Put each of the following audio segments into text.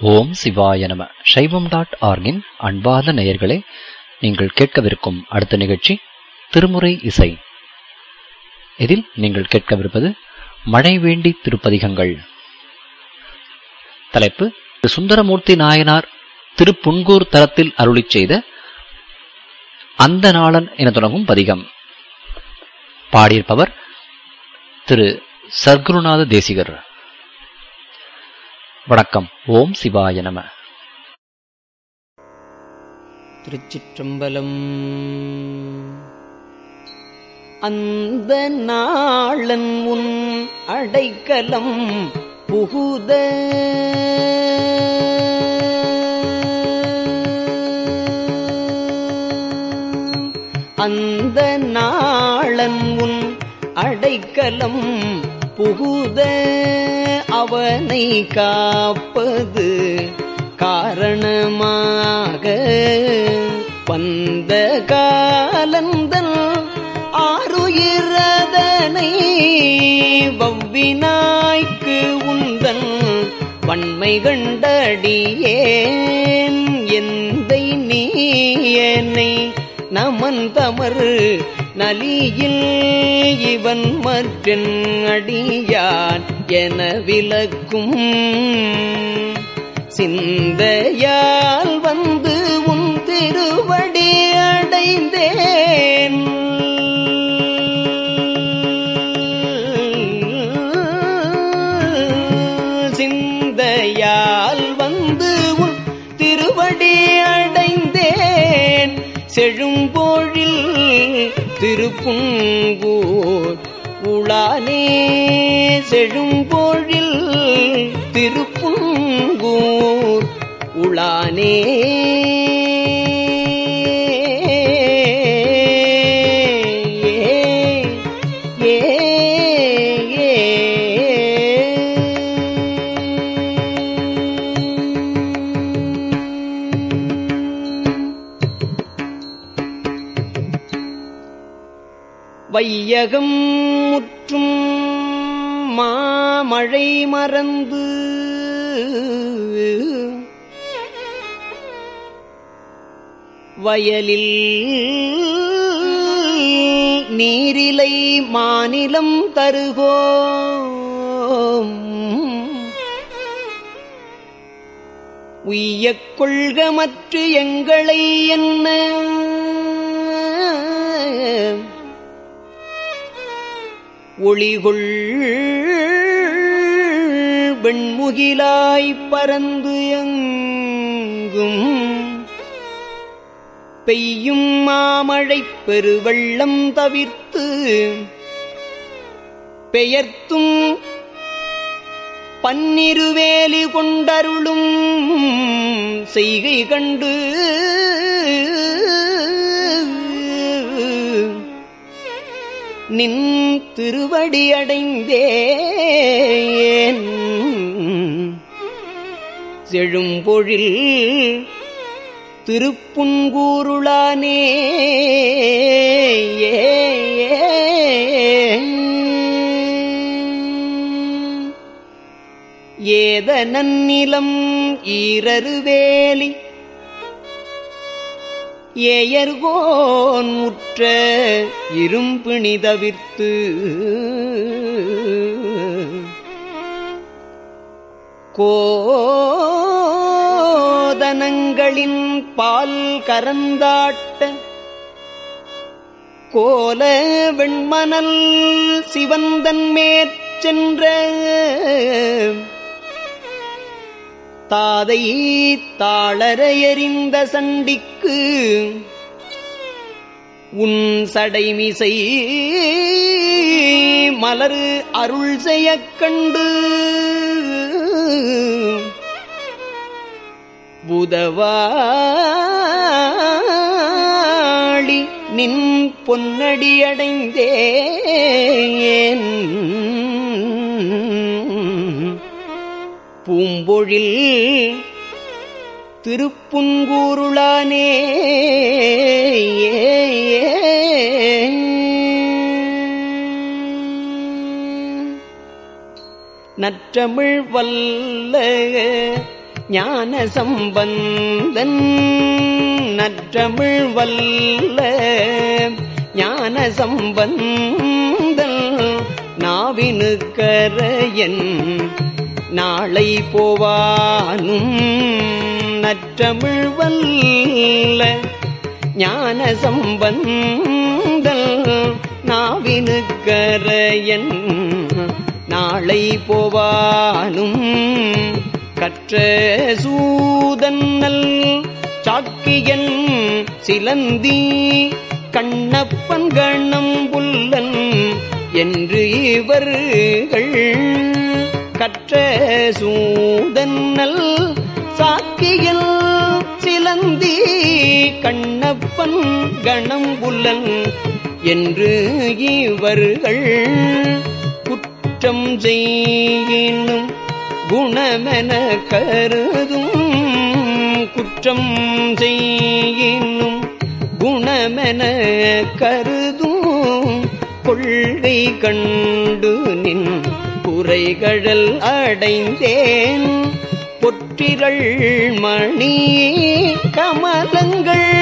ஓம் சிவாய நம சைவம் டாட் ஆர்கின் அன்பார்ந்த நேயர்களே நீங்கள் கேட்கவிருக்கும் அடுத்த நிகழ்ச்சி திருமுறை இசை இதில் நீங்கள் கேட்கவிருப்பது மழை வேண்டி திருப்பதிகங்கள் தலைப்பு திரு சுந்தரமூர்த்தி நாயனார் திருப்புன்கூர் தலத்தில் அருளிச் செய்த அந்த நாளன் என தொடங்கும் பதிகம் பாடியிருப்பவர் திரு சர்க்குருநாத தேசிகர் வணக்கம் ஓம் சிவாய நம திருச்சிற்றம்பலம் அந்த நாளன் உன் அடைக்கலம் புகுத அந்த நாளன் உன் அடைக்கலம் புகுத அவனை காப்பது காரணமாக வந்த காலந்தன் ஆறுயிரதனை வவ்வினாய்க்கு உந்தன் வன்மை கண்டடியேன் எந்தை நீயனை நமன் தமர் நலியில் இவன் மற்றன் அடியான் என விளக்கும் சிந்தையால் வந்து உன் திருவடி அடைந்தேன் சிந்தையால் வந்து உன் திருவடி அடைந்தேன் செழும்போழில் திருப்புங்கூர் உளானே செழும்போழில் திருப்புங்கூர் உளானே ஏ வையகம் முற்றும் மாமழை மறந்து வயலில் நீரிலை மாநிலம் தருகோம் உய்யக் கொள்கமற்று எங்களை என்ன ஒளிகொள் வெண்முகிலாய் பறந்து எங்கும் பெய்யும் மாமழைப் பெருவெள்ளம் தவிர்த்து பெயர்த்தும் பன்னிருவேலி கொண்டருளும் செய்கை கண்டு நின் திருவடி அடைந்தேன் செழும்பொழில் திருப்புன்கூருளானே ஏத நன்னிலம் ஈரருவேலி ஏயர்கோன் உற்ற இரும்பிணி தவிர்த்து கோதனங்களின் பால் கரந்தாட்ட கோல வெண்மணல் சிவந்தன் மேற்சென்ற தாதை தாளர எறிந்த சண்டிக்கு உன் சடைமிசை மலரு அருள் செய்யக் கண்டு புதவாளி நின் பொன்னடியடைந்தேன் பூம்பொழில் திருப்புங்கூருளானே நற்றமிழ் வல்ல ஞான சம்பந்தன் நற்றமிழ் வல்ல ஞான சம்பந்தன் நாவினுக்கரையன் நாளை போவானும் நற்றமிழ் வல்ல ஞான சம்பந்தல் நாவினுக்கரையன் நாளை போவானும் கற்ற சூதன்னல் சாக்கியன் சிலந்தி கண்ணப்பன் கணம் புல்லன் என்று இவர்கள் கற்ற சூதன்னல் சாக்கியல் சிலந்தி கண்ணப்பன் கணம் புல்லன் என்று இவர்கள் குற்றம் செய்யினும் குணமென கருதும் குற்றம் செய்யினும் குணமென கருதும் கொள்கை கண்டு நின் குறைகழல் அடைந்தேன் பொற்றிரள் மணி கமலங்கள்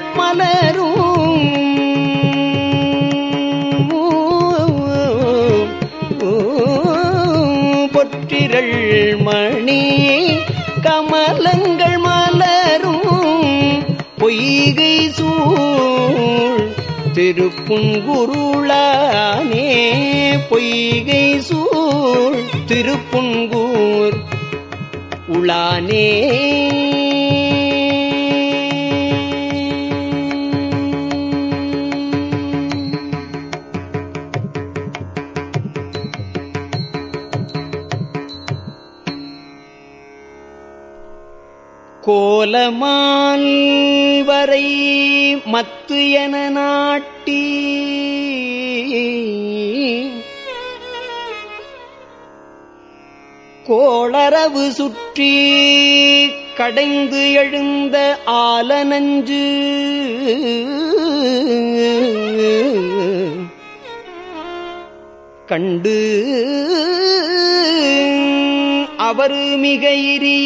மலரும் பொற்றிரள் மணி கமலங்கள் மலரும் பொய்கை சூழ் திருப்புங்குருளானே பொய்கை சூழ் திருப்புங்கூர் உளானே கோலமால் வரை மத்து என நாட்டி கோளரவு சுற்றி கடைந்து எழுந்த ஆலனஞ்சு கண்டு அவர் மிக இரிய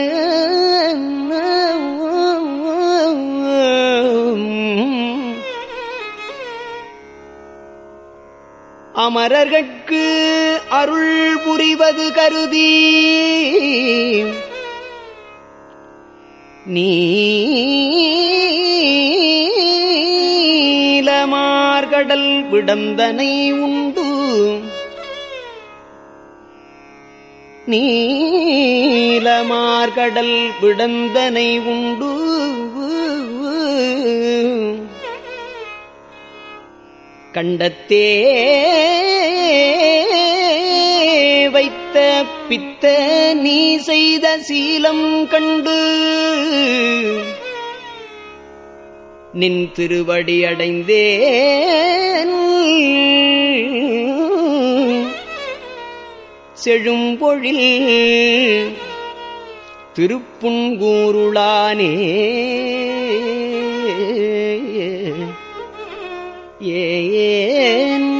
அமரர்கட்கு அருள் புரிவது கருதி நீலமார்கடல் விடந்தனை உண்டு நீலமார்கடல் விடந்தனை உண்டு கண்டத்தே வைத்த பித்த நீ செய்த சீலம் கண்டு நின் திருவடி அடைந்தேன் செழும்பொழில் திருப்புங்கூருளானே ஏன்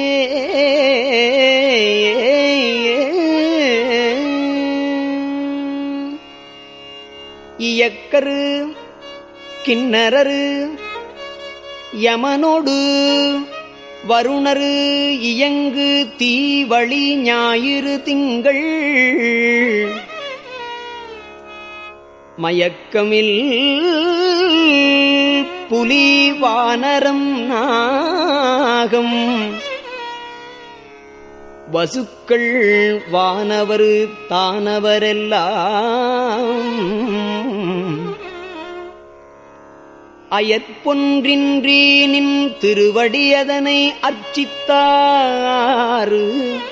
இயக்கரு கிண்ணரரு யமனோடு வருணரு இயங்கு தீவழி ஞாயிறு திங்கள் மயக்கமில் புலி வானரம் நாகம் வசுக்கள் வானவர் தானவரெல்லாம் அயற்பொன்றின்றி நின் திருவடியதனை அர்ச்சித்தாறு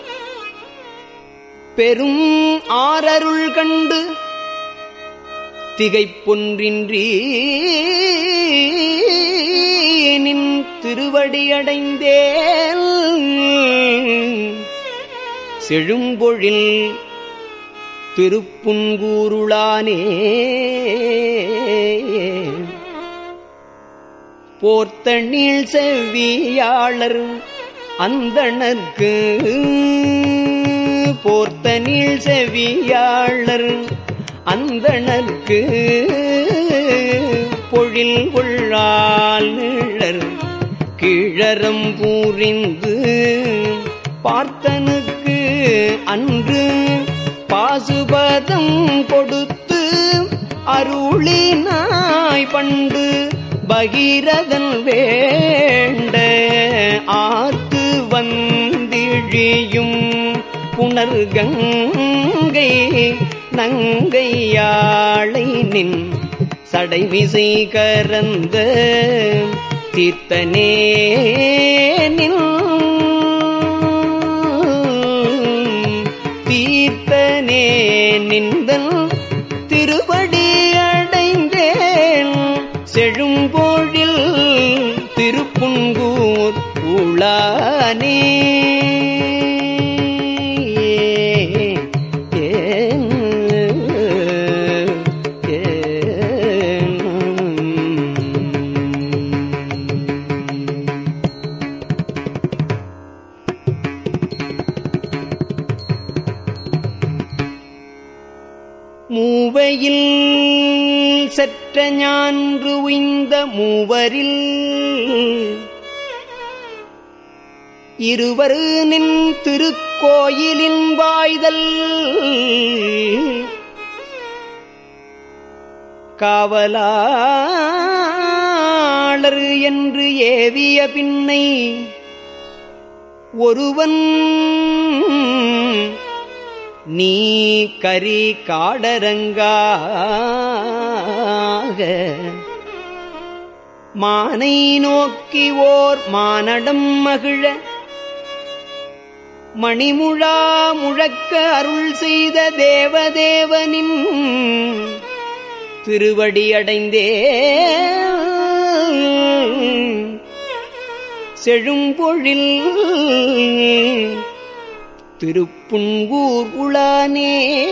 பெரும் ஆரருள் கண்டு திகைப்பொன்றின்றி நின் திருவடியடைந்தேன் செழும்பொழில் திருப்புங்கூருளானே போர்த்தணில் செவ்வியாளர் அந்தணர்க்கு போர்த்தணில் செவ்வியாளர் அந்தணர்க்கு பொழில் கொள்ளால் நிழர் கிழறம் பூரிந்து பார்த்தனுக்கு அன்று பாசுபதம் கொடுத்து அருளினாய் பண்டு பகீரதன் வேண்ட ஆர்த்து வந்திழியும் புனர்கங்கை நங்கையாளை நின் சடைமிசை கரந்த தீர்த்தனே நின் தீர்த்தனே நிந்தன் திருவடி அடைந்தேன் செழும்பொழில் திருப்புங்கூர் உளானே மூவையில் செற்ற ஞான்று உய்ந்த மூவரில் இருவர் நின் திருக்கோயிலின் வாய்தல் காவலாளர் என்று ஏவிய பின்னை ஒருவன் நீ கரி காடரங்காக மானை நோக்கி ஓர் மானடம் மகிழ மணிமுழா முழக்க அருள் செய்த தேவதேவனின் திருவடி அடைந்தே செழும்பொழில் திருப்புங்கூர் உளானே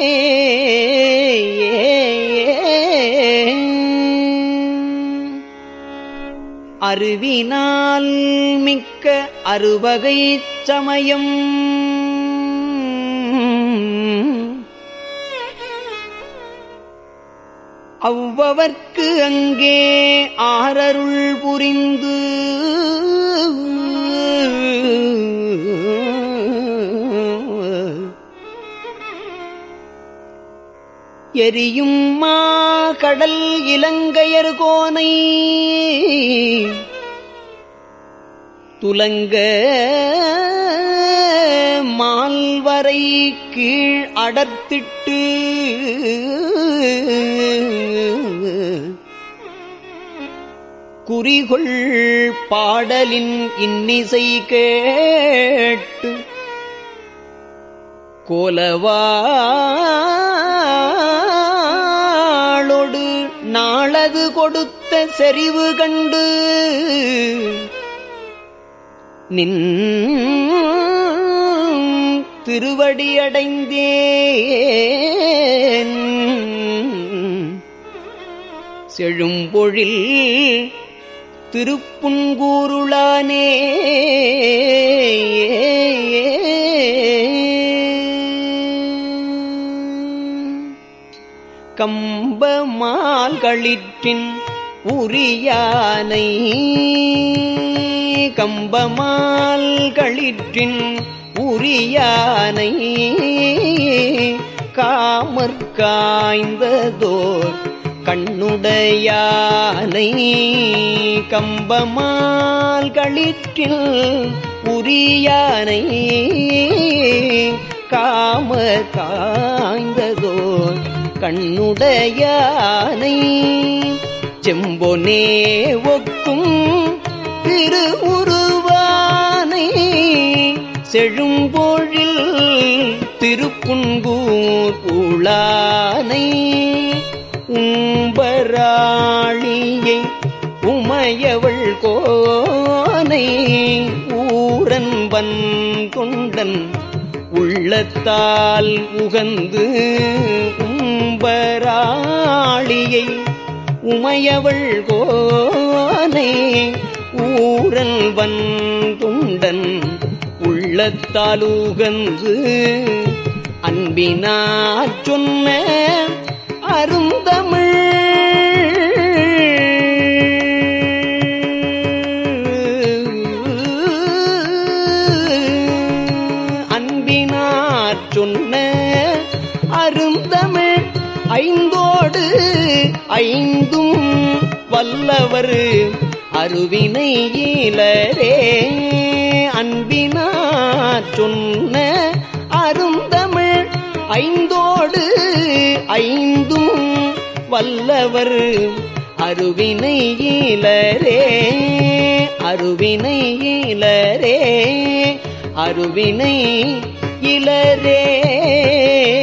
அறிவினால் மிக்க அறுவகை சமயம் அவ்வவர்க்கு அங்கே ஆரருள் புரிந்து எரியும் மா கடல் இலங்கையர் கோனை துலங்க மால்வரை கீழ் அடர்த்திட்டு குறிகொள் பாடலின் இன்னிசை கேட்டு கோலவாளொடு நாளது கொடுத்த செறிவு கண்டு நின் திருவடியடைந்தேன் செழும்பொழில் திருப்புன்கூருளானே கம்பமால் களிற்றின் உரியானை கம்பமால் களிற்றின் உரியானை காமற்காய்ந்ததோர் கண்ணுடையானை கம்பமால் களிற்றில் உரியானை காம காய்ந்ததோர் கண்ணுடையானை செம்பொனே ஒக்கும் திருவுருவானை செழும்பொழில் திருப்புன்கூர் உளானை உம்பராளியை உமையவள் கோனை ஊரன் வன் கொண்டன் உள்ளத்தால் உகந்து உம்பராளியை உமையவள் கோனை ஊரன் வன் துண்டன் உள்ளத்தால் உகந்து அன்பினாற் சொன்ன ஐந்தோடு ஐந்தும் வல்லவர் அருவினை ஈலரே அன்பினார் சொன்ன அருந்தமிழ் ஐந்தோடு ஐந்தும் வல்லவர் அருவினை ஈலரே அருவினை ஈலரே அருவினை இலரே